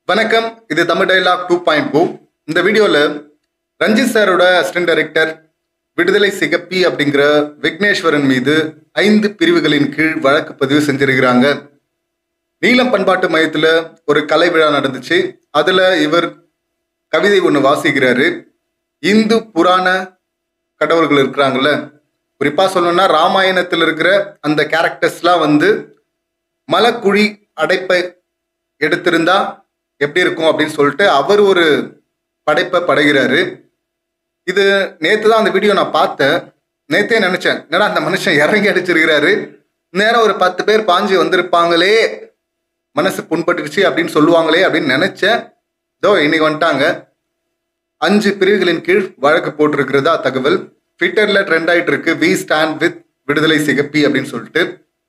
வணக்கம் இது Tamil dialogue two point two இந்த வீடியோவில் ரஞ்சித் சாரோட அசிஸ்டன்ட் டைரக்டர் விடுதலை சிகப்பி அப்படிங்கிற விக்னேஸ்வரன் மீது ஐந்து பிரிவுகளின் கீழ் வழக்கு பதிவு செஞ்சிருக்கிறாங்க நீலம் பண்பாட்டு மையத்தில் ஒரு கலை விழா நடந்துச்சு அதில் இவர் கவிதை ஒன்று வாசிக்கிறாரு இந்து புராண கடவுள்கள் இருக்கிறாங்கல்ல குறிப்பாக சொல்லணும்னா ராமாயணத்தில் இருக்கிற அந்த கேரக்டர்ஸ்லாம் வந்து மலக்குழி அடைப்பை எடுத்திருந்தா எப்படி இருக்கும் அப்படின்னு சொல்லிட்டு அவர் ஒரு படைப்பை படைகிறாரு இது நேற்று தான் அந்த வீடியோ நான் பார்த்தேன் நேத்தே நினைச்சேன் என்னடா அந்த மனுஷன் இறங்கி அடிச்சிருக்கிறாரு நேரம் ஒரு பத்து பேர் பாஞ்சு வந்திருப்பாங்களே மனசு புண்பட்டுருச்சு அப்படின்னு சொல்லுவாங்களே அப்படின்னு நினைச்சேன் இதோ இன்னைக்கு வந்துட்டாங்க அஞ்சு பிரிவுகளின் கீழ் வழக்கு போட்டிருக்கிறதா தகவல் ட்விட்டர்ல ட்ரெண்ட் ஆயிட்டு இருக்கு வி ஸ்டாண்ட் வித் விடுதலை சிகப்பி அப்படின்னு சொல்லிட்டு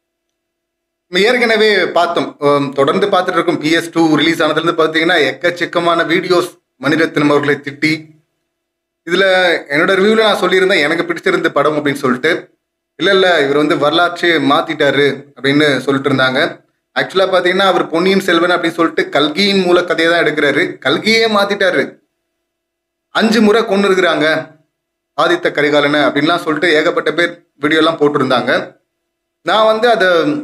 நம்ம ஏற்கனவே பார்த்தோம் உம், தொடர்ந்து பார்த்துட்டு இருக்கோம் பிஎஸ் டூ ரிலீஸ் ஆனதுலேருந்து பார்த்தீங்கன்னா எக்கச்சக்கமான வீடியோஸ் மணிரத்னம் அவர்களை திட்டி இதில் என்னோட ரிவ்யூவில் நான் சொல்லியிருந்தேன் எனக்கு பிடிச்சிருந்த படம் அப்படின்னு சொல்லிட்டு இல்லை இல்லை இவர் வந்து வரலாற்றை மாற்றிட்டாரு அப்படின்னு சொல்லிட்டு இருந்தாங்க ஆக்சுவலாக பார்த்தீங்கன்னா அவர் பொன்னியின் செல்வன் அப்படின்னு சொல்லிட்டு கல்கியின் மூல கதையை தான் எடுக்கிறாரு கல்கியே மாற்றிட்டாரு அஞ்சு முறை கொண்டு இருக்கிறாங்க ஆதித்த கரிகாலனை அப்படின்லாம் சொல்லிட்டு ஏகப்பட்ட பேர் வீடியோலாம் போட்டிருந்தாங்க நான் வந்து அதை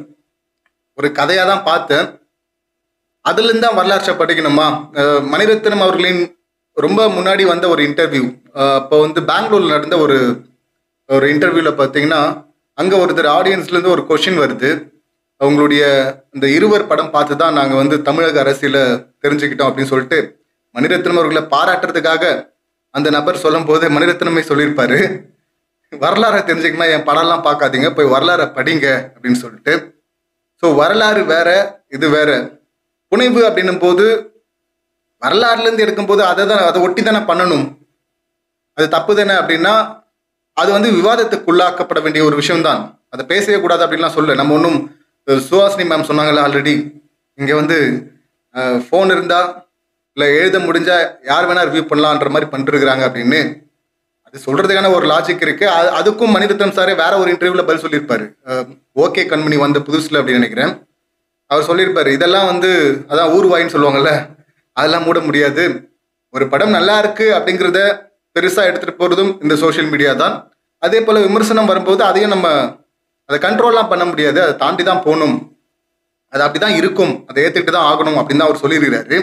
ஒரு கதையாக தான் பார்த்தேன் அதுலேருந்து தான் வரலாற்றை படிக்கணுமா அஹ் மணிரத்னம் அவர்களின் ரொம்ப முன்னாடி வந்த ஒரு இன்டர்வியூ அப்போ வந்து பெங்களூர்ல நடந்த ஒரு ஒரு இன்டர்வியூவில் பார்த்தீங்கன்னா அங்கே ஒருத்தர் ஆடியன்ஸ்லேருந்து ஒரு கொஷின் வருது அவங்களுடைய இந்த இருவர் படம் பார்த்து தான் நாங்கள் வந்து தமிழக அரசியல தெரிஞ்சுக்கிட்டோம் அப்படின்னு சொல்லிட்டு மணிரத்னம் அவர்களை பாராட்டுறதுக்காக அந்த நபர் சொல்லும்போது மணிரத்னமே சொல்லியிருப்பாரு வரலாறை தெரிஞ்சுக்கணும் என் படம்லாம் பார்க்காதீங்க போய் வரலாறை படிங்க அப்படின்னு சொல்லிட்டு ஸோ வரலாறு வேற இது வேற புனைவு அப்படின்னும் போது வரலாறுலேருந்து எடுக்கும்போது அதை தான் அதை ஒட்டி தானே பண்ணணும் அது தப்பு தானே அப்படின்னா அது வந்து விவாதத்துக்குள்ளாக்கப்பட வேண்டிய ஒரு விஷயம்தான் அதை பேசவே கூடாது அப்படின்லாம் சொல்ல நம்ம ஒன்றும் சுஹாசினி மேம் சொன்னாங்கல்ல ஆல்ரெடி இங்கே வந்து ஃபோன் இருந்தா இல்லை எழுத முடிஞ்சா யார் வேணா ரிவ்யூ பண்ணலான்ற மாதிரி பண்ணிருக்கிறாங்க அப்படின்னு அது சொல்றதுக்கான ஒரு லாஜிக் இருக்கு அது- அதுக்கும் மணிரத்னம் சாரே வேற ஒரு இன்டர்வியூல பதில் சொல்லியிருப்பாரு ஓகே கண்மணி வந்த புதுசுல அப்படின்னு நினைக்கிறேன் அவர் சொல்லியிருப்பாரு இதெல்லாம் வந்து அதான் ஊர்வாயின்னு சொல்லுவாங்கல்ல அதெல்லாம் மூட முடியாது ஒரு படம் நல்லா இருக்கு அப்படிங்கிறத பெருசா எடுத்துட்டு போறதும் இந்த சோஷியல் மீடியா தான் அதே போல விமர்சனம் வரும்போது அதையும் நம்ம அதை கண்ட்ரோல்லாம் பண்ண முடியாது அதை தாண்டி தான் போகணும் அது அப்படிதான் இருக்கும் அதை ஏத்துக்கிட்டு தான் ஆகணும் அப்படின்னு தான் அவர் சொல்லியிருக்கிறாரு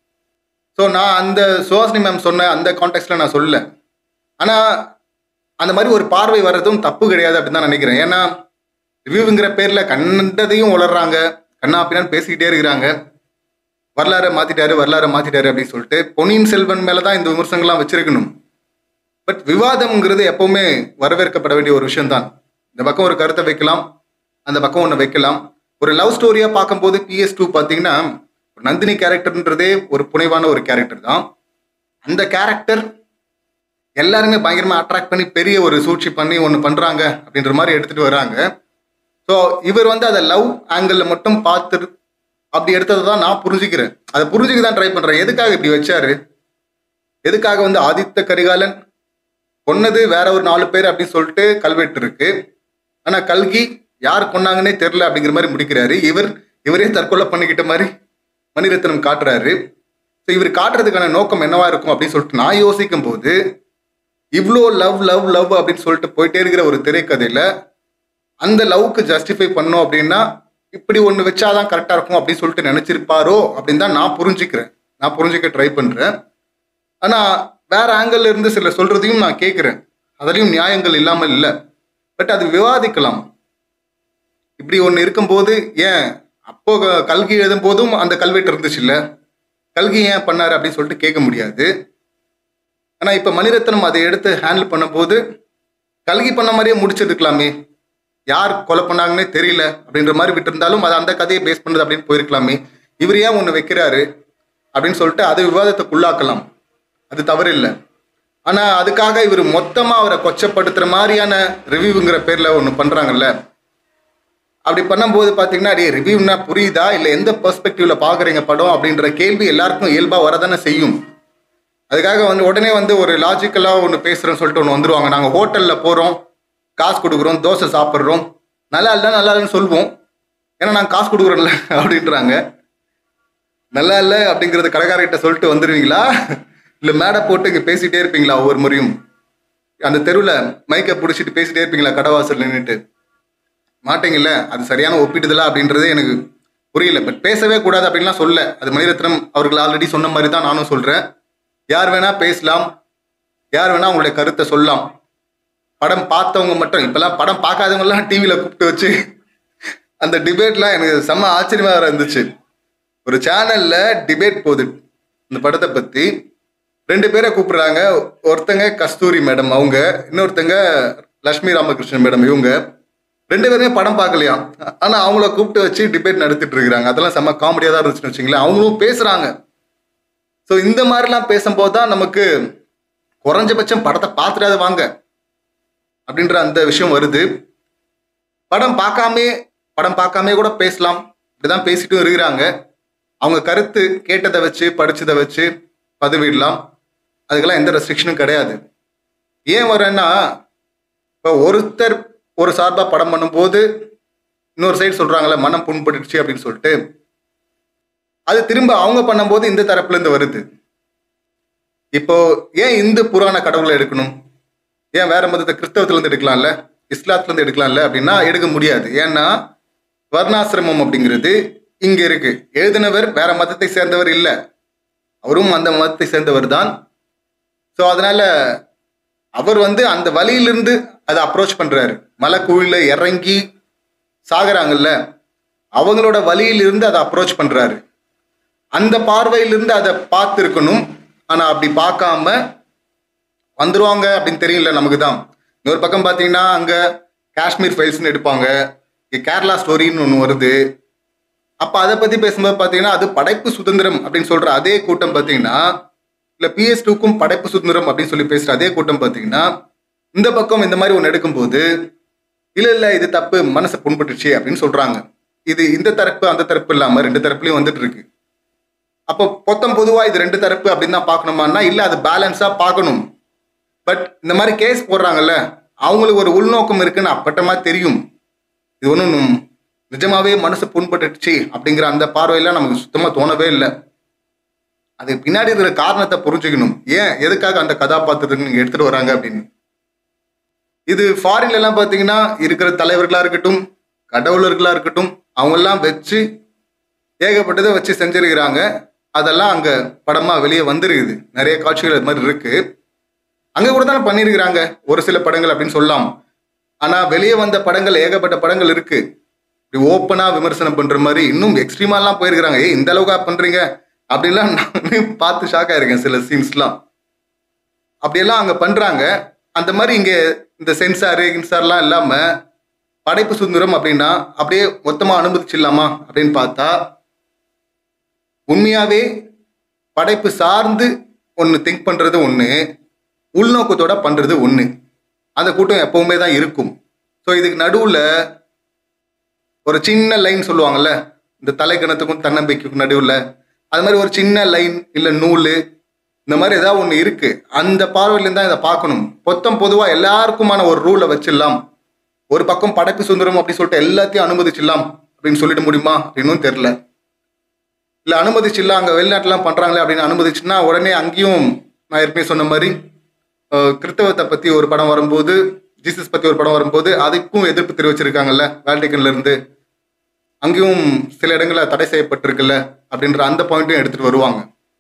ஸோ நான் அந்த சுஹாசினி மேம் சொன்ன அந்த கான்டெக்ட்ல நான் சொல்லல ஆனா அந்த மாதிரி ஒரு பார்வை வர்றதும் தப்பு கிடையாது அப்படின்னு தான் நினைக்கிறேன் ஏன்னா ரிவ்யூங்கிற பேர்ல கண்டதையும் உளர்றாங்க கண்ணா பின்னான்னு பேசிக்கிட்டே இருக்கிறாங்க வரலாறை மாத்திட்டாரு வரலாறை மாத்திட்டாரு அப்படின்னு சொல்லிட்டு பொன்னியின் செல்வன் மேல தான் இந்த விமர்சனங்கள்லாம் வச்சிருக்கணும் பட் விவாதம்ங்கிறது எப்பவுமே வரவேற்கப்பட வேண்டிய ஒரு விஷயம்தான் இந்த பக்கம் ஒரு கருத்தை வைக்கலாம் அந்த பக்கம் ஒன்று வைக்கலாம் ஒரு லவ் ஸ்டோரியா பார்க்கும்போது பிஎஸ் டூ பார்த்தீங்கன்னா ஒரு நந்தினி கேரக்டர்ன்றதே ஒரு புனைவான ஒரு கேரக்டர் தான் அந்த கேரக்டர் எல்லாருமே பயங்கரமா அட்ராக்ட் பண்ணி பெரிய ஒரு சூழ்ச்சி பண்ணி ஒன்று பண்றாங்க அப்படின்ற மாதிரி எடுத்துட்டு வராங்க ஸோ இவர் வந்து அதை லவ் ஆங்கிளில் மட்டும் பார்த்து அப்படி எடுத்ததை தான் நான் புரிஞ்சுக்கிறேன் அதை புரிஞ்சுக்க தான் ட்ரை பண்றேன் எதுக்காக இப்படி வச்சாரு எதுக்காக வந்து ஆதித்த கரிகாலன் கொன்னது வேற ஒரு நாலு பேர் அப்படின்னு சொல்லிட்டு கல்வெட்டு இருக்கு ஆனா கல்கி யார் கொன்னாங்கன்னே தெரியல அப்படிங்கிற மாதிரி முடிக்கிறாரு இவர் இவரே தற்கொலை பண்ணிக்கிட்ட மாதிரி மணிரத்னம் காட்டுறாரு ஸோ இவர் காட்டுறதுக்கான நோக்கம் என்னவா இருக்கும் அப்படின்னு சொல்லிட்டு நான் யோசிக்கும் போது இவ்வளோ லவ் லவ் லவ் அப்படின்னு சொல்லிட்டு போயிட்டே இருக்கிற ஒரு திரைக்கதையில அந்த லவ்க்கு ஜஸ்டிஃபை பண்ணோம் அப்படின்னா இப்படி ஒன்று வச்சாதான் கரெக்டாக இருக்கும் அப்படின்னு சொல்லிட்டு நினைச்சிருப்பாரோ அப்படின்னு தான் நான் புரிஞ்சுக்கிறேன் நான் புரிஞ்சுக்க ட்ரை பண்றேன் ஆனா வேற ஆங்கிள் இருந்து சில சொல்றதையும் நான் கேட்குறேன் அதுலயும் நியாயங்கள் இல்லாமல் இல்லை பட் அது விவாதிக்கலாம் இப்படி ஒன்று இருக்கும்போது ஏன் அப்போ க- கல்கி எழுதும் போதும் அந்த கல்வெட்டு இருந்துச்சு இல்ல கல்கி ஏன் பண்ணாரு அப்படின்னு சொல்லிட்டு கேட்க முடியாது ஆனா இப்ப மணிரத்னம் அதை எடுத்து ஹேண்டில் பண்ணும்போது கல்கி பண்ண மாதிரியே முடிச்சிருக்கலாமே யார் கொலை பண்ணாங்கன்னே தெரியல அப்படின்ற மாதிரி விட்டிருந்தாலும் அது அந்த கதையை பேஸ் பண்ணது அப்படின்னு போயிருக்கலாமே இவர் ஏன் ஒன்று வைக்கிறாரு அப்படின்னு சொல்லிட்டு அது விவாதத்துக்குள்ளாக்கலாம் அது தவறு இல்லை ஆனா அதுக்காக இவர் மொத்தமா அவரை கொச்சப்படுத்துற மாதிரியான ரிவ்யூங்கிற பேர்ல ஒன்று பண்றாங்கல்ல அப்படி பண்ணும்போது பார்த்தீங்கன்னா டே ரிவ்யூனா புரியுதா இல்லை எந்த பெர்ஸ்பெக்டிவ்ல பார்க்குறீங்க படம் அப்படின்ற கேள்வி எல்லாருக்கும் இயல்பாக வரதானே செய்யும் அதுக்காக வந்து உடனே வந்து ஒரு லாஜிக்கலாக ஒன்று பேசுகிறோன்னு சொல்லிட்டு ஒன்று வந்துருவாங்க நாங்கள் ஹோட்டலில் போகிறோம் காசு கொடுக்குறோம் தோசை சாப்பிட்றோம் நல்லா இல்லை நல்லா இல்லைன்னு சொல்லுவோம் ஏன்னா நாங்கள் காசு கொடுக்குறோம்ல அப்படின்றாங்க நல்லா இல்லை அப்படிங்கறது கடைக்காரர்கிட்ட சொல்லிட்டு வந்துடுவீங்களா இல்லை மேடை போட்டு இங்கே பேசிட்டே இருப்பீங்களா ஒவ்வொரு முறையும் அந்த தெருவில் மைக்கை பிடிச்சிட்டு பேசிட்டே இருப்பீங்களா கடைவாசல் நின்றுட்டு மாட்டீங்கல்ல அது சரியான ஒப்பிடுதலா அப்படின்றது எனக்கு புரியல பட் பேசவே கூடாது அப்படின்லாம் சொல்ல அது மணிரத்னம் அவர்கள் ஆல்ரெடி சொன்ன மாதிரி தான் நானும் சொல்றேன் யார் வேணா பேசலாம் யார் வேணா உங்களுடைய கருத்தை சொல்லலாம் படம் பார்த்தவங்க மட்டும் இப்பெல்லாம் படம் பார்க்காதவங்கலாம் டிவியில் கூப்பிட்டு வச்சு அந்த டிபேட்லாம் எனக்கு செம்ம ஆச்சரியமா வேற இருந்துச்சு ஒரு சேனல்ல டிபேட் போகுது இந்த படத்தை பத்தி ரெண்டு பேரை கூப்பிடுறாங்க ஒருத்தங்க கஸ்தூரி மேடம் அவங்க இன்னொருத்தங்க லட்சுமி ராமகிருஷ்ணன் மேடம் இவங்க ரெண்டு பேருமே படம் பார்க்கலையாம் ஆனா அவங்கள கூப்பிட்டு வச்சு டிபேட் நடத்திட்டு இருக்கிறாங்க அதெல்லாம் செம்ம காமெடியா தான் இருந்துச்சுன்னு வச்சுங்களேன் அவங்களும் பேசுறாங்க ஸோ இந்த மாதிரிலாம் பேசும்போது தான் நமக்கு குறைஞ்சபட்சம் படத்தை பார்த்துடாத வாங்க அப்படின்ற அந்த விஷயம் வருது படம் பார்க்காமே படம் பார்க்காமே கூட பேசலாம் இப்படிதான் பேசிட்டும் இருக்கிறாங்க அவங்க கருத்து கேட்டதை வச்சு படிச்சதை வச்சு பதிவிடலாம் அதுக்கெல்லாம் எந்த ரெஸ்ட்ரிக்ஷனும் கிடையாது ஏன் வரேன்னா இப்போ ஒருத்தர் ஒரு சார்பாக படம் பண்ணும்போது இன்னொரு சைடு சொல்றாங்கல்ல மனம் புண்பட்டுச்சு அப்படின்னு சொல்லிட்டு அது திரும்ப அவங்க பண்ணும்போது இந்த தரப்புல இருந்து வருது இப்போ ஏன் இந்து புராண கடவுளை எடுக்கணும் ஏன் வேற மதத்தை கிறிஸ்தவத்துல இருந்து எடுக்கலாம்ல இஸ்லாத்துல இருந்து எடுக்கலாம்ல அப்படின்னா எடுக்க முடியாது ஏன்னா வர்ணாசிரமம் அப்படிங்கிறது இங்க இருக்கு எழுதினவர் வேற மதத்தை சேர்ந்தவர் இல்ல அவரும் அந்த மதத்தை சேர்ந்தவர் தான் ஸோ அதனால அவர் வந்து அந்த வழியிலிருந்து அதை அப்ரோச் பண்றாரு மலை குழியில இறங்கி சாகுறாங்கல்ல அவங்களோட வழியிலிருந்து அதை அப்ரோச் பண்றாரு அந்த பார்வையிலிருந்து அதை பார்த்துருக்கணும் ஆனா அப்படி பார்க்காம வந்துருவாங்க அப்படின்னு தெரியல நமக்கு தான் இன்னொரு பக்கம் பார்த்தீங்கன்னா அங்க காஷ்மீர் ஃபைல்ஸ்னு எடுப்பாங்க இங்க கேரளா ஸ்டோரின்னு ஒன்று வருது அப்போ அதை பத்தி பேசும்போது பார்த்தீங்கன்னா அது படைப்பு சுதந்திரம் அப்படின்னு சொல்ற அதே கூட்டம் பார்த்தீங்கன்னா இல்லை பிஎஸ் டூக்கும் படைப்பு சுதந்திரம் அப்படின்னு சொல்லி பேசுற அதே கூட்டம் பார்த்தீங்கன்னா இந்த பக்கம் இந்த மாதிரி ஒன்று எடுக்கும்போது இல்ல இல்ல இது தப்பு மனசை புண்பட்டுச்சு அப்படின்னு சொல்றாங்க இது இந்த தரப்பு அந்த தரப்பு இல்லாம ரெண்டு தரப்புலயும் வந்துட்டு இருக்கு அப்போ மொத்தம் பொதுவா இது ரெண்டு தரப்பு அப்படின்னு தான் பார்க்கணுமான்னா இல்ல அது பேலன்ஸா பார்க்கணும் பட் இந்த மாதிரி கேஸ் போடுறாங்கல்ல அவங்களுக்கு ஒரு உள்நோக்கம் இருக்குன்னு அப்பட்டமா தெரியும் இது ஒன்றும் நிஜமாவே மனசு புண்பட்டுச்சு அப்படிங்கிற அந்த பார்வையெல்லாம் நமக்கு சுத்தமா தோணவே இல்லை அதுக்கு பின்னாடி இருக்கிற காரணத்தை புரிஞ்சுக்கணும் ஏன் எதுக்காக அந்த கதாபாத்திரத்துக்கு நீங்க எடுத்துட்டு வராங்க அப்படின்னு இது ஃபாரின்ல எல்லாம் பாத்தீங்கன்னா இருக்கிற தலைவர்களா இருக்கட்டும் கடவுளர்களா இருக்கட்டும் அவங்க எல்லாம் வச்சு ஏகப்பட்டதை வச்சு செஞ்சிருக்கிறாங்க அதெல்லாம் அங்க படமா வெளியே வந்திருக்குது நிறைய காட்சிகள் அது மாதிரி இருக்கு அங்க கூட தானே பண்ணியிருக்கிறாங்க ஒரு சில படங்கள் அப்படின்னு சொல்லலாம் ஆனா வெளியே வந்த படங்கள் ஏகப்பட்ட படங்கள் இருக்கு இப்படி ஓப்பனா விமர்சனம் பண்ற மாதிரி இன்னும் எக்ஸ்ட்ரீமா எல்லாம் போயிருக்கிறாங்க ஏய் இந்த அளவுக்கா பண்றீங்க அப்படின்லாம் நானே பார்த்து ஷாக் ஆயிருக்கேன் சில சீன்ஸ்லாம் அப்படியெல்லாம் அங்க பண்றாங்க அந்த மாதிரி இங்க இந்த சென்சாரு கின்சார்லாம் இல்லாம படைப்பு சுதந்திரம் அப்படின்னா அப்படியே மொத்தமா அனுமதிச்சிடலாமா அப்படின்னு பார்த்தா உண்மையாவே படைப்பு சார்ந்து ஒன்று திங்க் பண்றது ஒன்று உள்நோக்கத்தோட பண்றது ஒன்று அந்த கூட்டம் எப்பவுமே தான் இருக்கும் ஸோ இதுக்கு நடுவில் ஒரு சின்ன லைன் சொல்லுவாங்கல்ல இந்த தலைக்கணத்துக்கும் தன்னம்பிக்கைக்கும் நடுவில் அது மாதிரி ஒரு சின்ன லைன் இல்லை நூல் இந்த மாதிரி ஏதாவது ஒன்று இருக்கு அந்த பார்வையிலேருந்து தான் இதை பார்க்கணும் மொத்தம் பொதுவாக எல்லாருக்குமான ஒரு ரூலை வச்சிடலாம் ஒரு பக்கம் படைப்பு சுதந்திரம் அப்படி சொல்லிட்டு எல்லாத்தையும் அனுமதிச்சிடலாம் அப்படின்னு சொல்லிட முடியுமா அப்படின்னும் தெரில இல்லை அனுமதிச்சிடலாம் அங்கே வெளிநாட்டுலாம் பண்ணுறாங்களே அப்படின்னு அனுமதிச்சுன்னா உடனே அங்கேயும் நான் ஏற்கனவே சொன்ன மாதிரி அஹ், கிறிஸ்தவத்தை பற்றி ஒரு படம் வரும்போது ஜீசஸ் பற்றி ஒரு படம் வரும்போது அதுக்கும் எதிர்ப்பு தெரிவிச்சிருக்காங்கல்ல வேல்டிகன்ல இருந்து அங்கேயும் சில இடங்களில் தடை செய்யப்பட்டிருக்குல்ல அப்படின்ற அந்த பாயிண்ட்டையும் எடுத்துகிட்டு வருவாங்க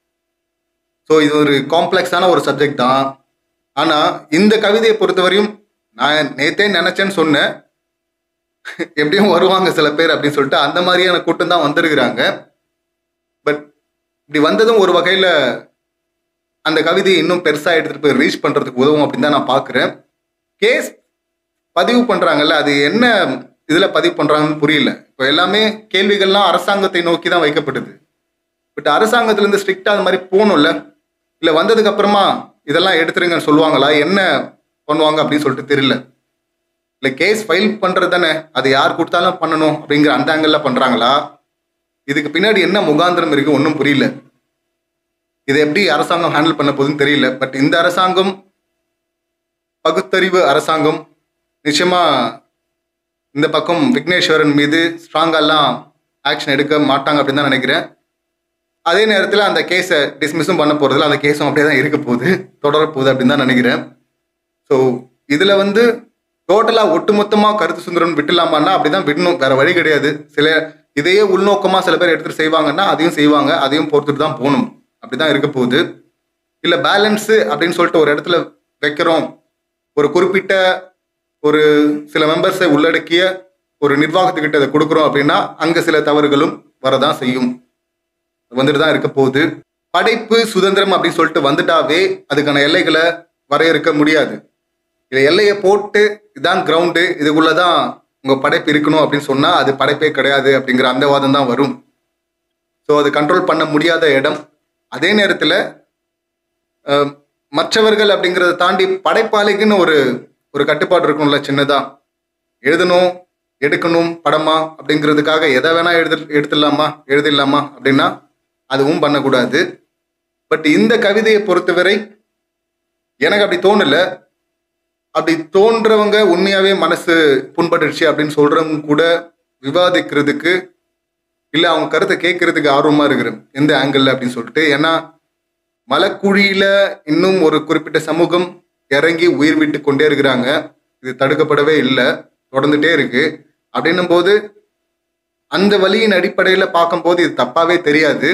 ஸோ இது ஒரு காம்ப்ளெக்ஸான ஒரு சப்ஜெக்ட் தான் ஆனால் இந்த கவிதையை பொறுத்தவரையும் நான் நேத்தே நினைச்சேன்னு சொன்னேன் எப்படியும் வருவாங்க சில பேர் அப்படின்னு சொல்லிட்டு அந்த மாதிரியான கூட்டம் தான் வந்திருக்கிறாங்க பட் இப்படி வந்ததும் ஒரு வகையில் அந்த கவிதையை இன்னும் பெருசாக எடுத்துகிட்டு போய் ரீச் பண்ணுறதுக்கு உதவும் அப்படின்னு தான் நான் பார்க்குறேன் கேஸ் பதிவு பண்ணுறாங்கல்ல அது என்ன இதில் பதிவு பண்ணுறாங்கன்னு புரியல இப்போ எல்லாமே கேள்விகள்லாம் அரசாங்கத்தை நோக்கி தான் வைக்கப்படுது பட் அரசாங்கத்துலேருந்து ஸ்ட்ரிக்டாக அது மாதிரி போகணும்ல இல்லை வந்ததுக்கு அப்புறமா இதெல்லாம் எடுத்துருங்கன்னு சொல்லுவாங்களா என்ன பண்ணுவாங்க அப்படின்னு சொல்லிட்டு தெரியல இல்லை கேஸ் ஃபைல் பண்ணுறது தானே அது யார் கொடுத்தாலும் பண்ணணும் அப்படிங்கிற அந்த ஆங்கிளில் பண்ணுறாங்களா இதுக்கு பின்னாடி என்ன முகாந்திரம் இருக்கு ஒன்றும் புரியல இதை எப்படி அரசாங்கம் ஹேண்டில் பண்ண போகுதுன்னு தெரியல பட் இந்த அரசாங்கம் பகுத்தறிவு அரசாங்கம் நிச்சயமா இந்த பக்கம் விக்னேஸ்வரன் மீது ஸ்ட்ராங்கெல்லாம் ஆக்ஷன் எடுக்க மாட்டாங்க அப்படின்னு தான் நினைக்கிறேன் அதே நேரத்தில் அந்த கேஸை டிஸ்மிஸும் பண்ண போகிறதில்ல அந்த கேஸும் அப்படியே தான் இருக்க போகுது தொடர போகுது அப்படின்னு தான் நினைக்கிறேன் ஸோ இதில் வந்து டோட்டலாக ஒட்டுமொத்தமாக கருத்து சுதந்திரம் விட்டுலாமான்னா அப்படி தான் விடணும் வேற வழி கிடையாது சில இதையே உள்நோக்கமாக சில பேர் எடுத்துகிட்டு செய்வாங்கன்னா அதையும் செய்வாங்க அதையும் பொறுத்துட்டு தான் போகணும் அப்படி தான் இருக்க போகுது இல்லை பேலன்ஸு அப்படின்னு சொல்லிட்டு ஒரு இடத்துல வைக்கிறோம் ஒரு குறிப்பிட்ட ஒரு சில மெம்பர்ஸை உள்ளடக்கிய ஒரு நிர்வாகத்துக்கிட்ட அதை கொடுக்குறோம் அப்படின்னா அங்கே சில தவறுகளும் வரதான் செய்யும் வந்துட்டு தான் இருக்க போகுது படைப்பு சுதந்திரம் அப்படின்னு சொல்லிட்டு வந்துட்டாவே அதுக்கான எல்லைகளை வரையறுக்க முடியாது இதை எல்லையை போட்டு இதான் கிரவுண்டு இதுக்குள்ள தான் உங்கள் படைப்பு இருக்கணும் அப்படின்னு சொன்னால் அது படைப்பே கிடையாது அப்படிங்கிற அந்த வாதம் தான் வரும் ஸோ அது கண்ட்ரோல் பண்ண முடியாத இடம் அதே நேரத்தில் அஹ், மற்றவர்கள் அப்படிங்கிறத தாண்டி படைப்பாளிக்குன்னு ஒரு ஒரு கட்டுப்பாடு இருக்கும்ல சின்னதா எழுதணும் எடுக்கணும் படமா அப்படிங்கிறதுக்காக எதை வேணா எழுது எடுத்துடலாமா எழுதிடலாமா அப்படின்னா அதுவும் பண்ணக்கூடாது பட் இந்த கவிதையை பொறுத்தவரை எனக்கு அப்படி தோணல அப்படி தோன்றவங்க உண்மையாவே மனசு புண்பட்டுருச்சு அப்படின்னு சொல்றவங்க கூட விவாதிக்கிறதுக்கு இல்லை அவங்க கருத்தை கேட்கறதுக்கு ஆர்வமா இருக்கிறேன் எந்த ஆங்கிள் அப்படின்னு சொல்லிட்டு ஏன்னா மலக்குழியில இன்னும் ஒரு குறிப்பிட்ட சமூகம் இறங்கி உயிர் விட்டு கொண்டே இருக்கிறாங்க இது தடுக்கப்படவே இல்லை தொடர்ந்துட்டே இருக்கு அப்படின்னும் போது அந்த வழியின் அடிப்படையில பார்க்கும்போது இது தப்பாவே தெரியாது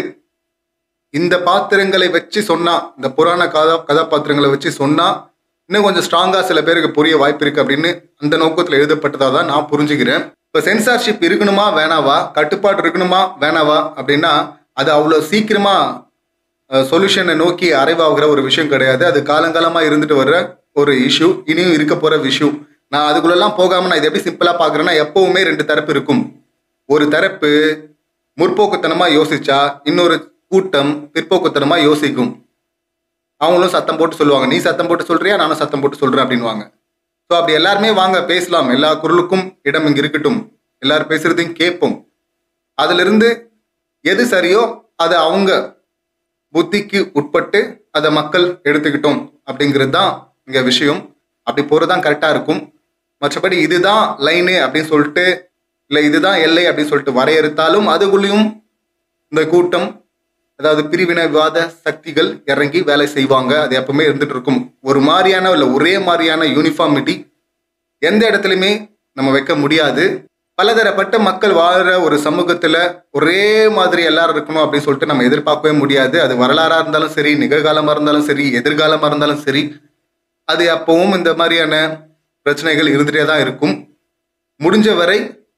இந்த பாத்திரங்களை வச்சு சொன்னா இந்த புராண கதா கதாபாத்திரங்களை வச்சு சொன்னா இன்னும் கொஞ்சம் ஸ்ட்ராங்கா சில பேருக்கு புரிய வாய்ப்பு இருக்கு அப்படின்னு அந்த நோக்கத்துல எழுதப்பட்டதா தான் நான் புரிஞ்சுக்கிறேன் இப்ப சென்சார்ஷிப் இருக்கணுமா வேணாவா கட்டுப்பாடு இருக்கணுமா வேணாவா அப்படின்னா அது அவ்வளவு சீக்கிரமா சொல்யூஷனை நோக்கி அரைவாகிற ஒரு விஷயம் கிடையாது அது காலங்காலமா இருந்துட்டு வர்ற ஒரு இஷ்யூ இனியும் இருக்க போற விஷயம் நான் அதுக்குள்ளெல்லாம் போகாம நான் இதை எப்படி சிம்பிளா பாக்குறேன்னா எப்பவுமே ரெண்டு தரப்பு இருக்கும் ஒரு தரப்பு முற்போக்குத்தனமா யோசிச்சா இன்னொரு கூட்டம் பிற்போக்குத்தனமா யோசிக்கும் அவங்களும் சத்தம் போட்டு சொல்லுவாங்க நீ சத்தம் போட்டு சொல்றியா நானும் சத்தம் போட்டு சொல்றேன் அப்படின்வாங்க ஸோ அப்படி எல்லாருமே வாங்க பேசலாம் எல்லா குரலுக்கும் இடம் இங்க இருக்கட்டும் எல்லாரும் பேசுறதையும் கேட்போம் அதுல இருந்து எது சரியோ அதை அவங்க புத்திக்கு உட்பட்டு அதை மக்கள் எடுத்துக்கிட்டோம் அப்படிங்கிறது தான் இங்க விஷயம் அப்படி போறதுதான் கரெக்டா இருக்கும் மற்றபடி இதுதான் லைனு அப்படின்னு சொல்லிட்டு இல்லை இதுதான் எல்லை அப்படின்னு சொல்லிட்டு வரையறுத்தாலும் அதுக்குள்ளேயும் இந்த கூட்டம் அதாவது பிரிவினைவாத சக்திகள் இறங்கி வேலை செய்வாங்க அது எப்பவுமே இருந்துட்டு இருக்கும் ஒரு மாதிரியான இல்லை ஒரே மாதிரியான யூனிஃபார்மிட்டி எந்த இடத்துலையுமே நம்ம வைக்க முடியாது பலதரப்பட்ட மக்கள் வாழ்ற ஒரு சமூகத்துல ஒரே மாதிரி எல்லாரும் இருக்கணும் அப்படின்னு சொல்லிட்டு நம்ம எதிர்பார்க்கவே முடியாது அது வரலாறா இருந்தாலும் சரி நிகழ்காலமா இருந்தாலும் சரி எதிர்காலமா இருந்தாலும் சரி அது அப்பவும் இந்த மாதிரியான பிரச்சனைகள் இருந்துட்டே தான் இருக்கும் முடிஞ்ச வரை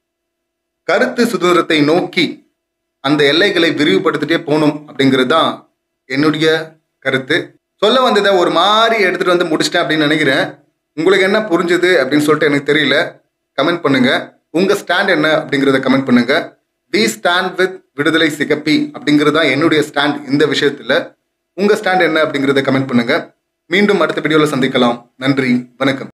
கருத்து சுதந்திரத்தை நோக்கி அந்த எல்லைகளை விரிவுபடுத்திட்டே போகணும் அப்படிங்கிறது தான் என்னுடைய கருத்து சொல்ல வந்ததை ஒரு மாதிரி எடுத்துட்டு வந்து முடிச்சிட்டேன் அப்படின்னு நினைக்கிறேன் உங்களுக்கு என்ன புரிஞ்சுது அப்படின்னு சொல்லிட்டு எனக்கு தெரியல கமெண்ட் பண்ணுங்க உங்க ஸ்டாண்ட் என்ன அப்படிங்கிறத கமெண்ட் பண்ணுங்க வி ஸ்டாண்ட் வித் விடுதலை சிகப்பி அப்படிங்கிறது தான் என்னுடைய ஸ்டாண்ட் இந்த விஷயத்துல உங்க ஸ்டாண்ட் என்ன அப்படிங்கிறத கமெண்ட் பண்ணுங்க மீண்டும் அடுத்த வீடியோவில் சந்திக்கலாம் நன்றி வணக்கம்